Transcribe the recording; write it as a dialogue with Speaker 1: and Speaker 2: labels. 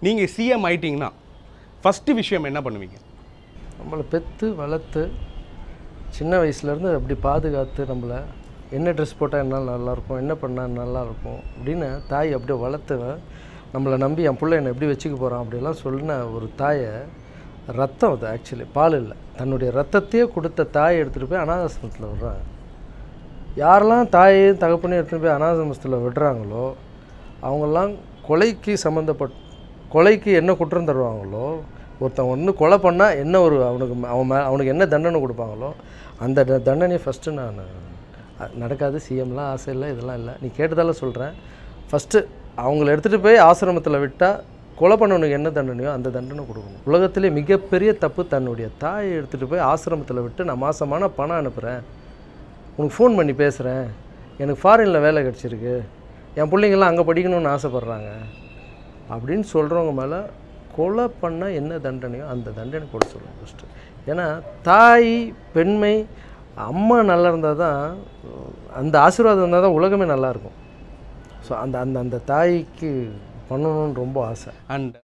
Speaker 1: நீங்கள் CM ஆயிட்டீங்கன்னா first விஷயம் என்ன பண்ணுவீங்க
Speaker 2: நம்மளை பெற்று வளர்த்து சின்ன வயசுலேருந்து அப்படி பாதுகாத்து நம்மளை என்ன ட்ரெஸ் போட்டால் என்ன நல்லாயிருக்கும் என்ன பண்ணால் நல்லாயிருக்கும் அப்படின்னு தாய் அப்படியே வளர்த்து நம்மளை நம்பி என் பிள்ளை என்னை எப்படி வச்சுக்க போகிறான் அப்படிலாம் சொன்ன ஒரு தாயை ரத்தம் அது ஆக்சுவலி பால் இல்லை தன்னுடைய ரத்தத்தையே கொடுத்த தாயை எடுத்துகிட்டு போய் அனாதாசிரமத்தில் விடுறாங்க யாரெல்லாம் தாயையும் தகப்பனையும் எடுத்துகிட்டு போய் அனாதாசிரமத்தில் விடுறாங்களோ அவங்கெல்லாம் கொலைக்கு சம்மந்தப்பட் கொலைக்கு என்ன குற்றம் தருவாங்களோ ஒருத்தன் ஒன்று கொலை பண்ணால் என்ன ஒரு அவனுக்கு ம- அவன் மே அவனுக்கு என்ன தண்டனை கொடுப்பாங்களோ அந்த த- தண்டனையை ஃபஸ்ட்டு நான் அ- நடக்காது சிஎம்லாம் ஆசை இல்லை இதெல்லாம் இல்லை நீ கேட்டதால சொல்கிறேன் ஃபஸ்ட்டு அவங்கள எடுத்துகிட்டு போய் ஆசிரமத்தில் விட்டால் கொலை பண்ணவனுக்கு என்ன தண்டனையோ அந்த தண்டனை கொடுக்கணும் உலகத்திலே மிகப்பெரிய தப்பு தன்னுடைய தாயை எடுத்துகிட்டு போய் ஆசிரமத்தில் விட்டு நான் மாசமான பணம் அனுப்புகிறேன் உனக்கு ஃபோன் பண்ணி பேசுகிறேன் எனக்கு ஃபாரினில் வேலை கிடச்சிருக்கு என் பிள்ளைங்கள்லாம் அங்கே படிக்கணும்னு ஆசைப்பட்றாங்க அப்படின்னு சொல்கிறவங்க மேலே கொலை பண்ணால் என்ன தண்டனையோ அந்த தண்டனை கொடுக்க சொல்லணும் ஃபஸ்ட்டு ஏன்னா தாய் பெண்மை அம்மா நல்லா இருந்தால் தான் அந்த ஆசீர்வாதம் இருந்தால் தான் உலகமே நல்லா இருக்கும் ஸோ அந்த அந்த அந்த தாய்க்கு பண்ணணும்னு ரொம்ப ஆசை
Speaker 1: அண்ட்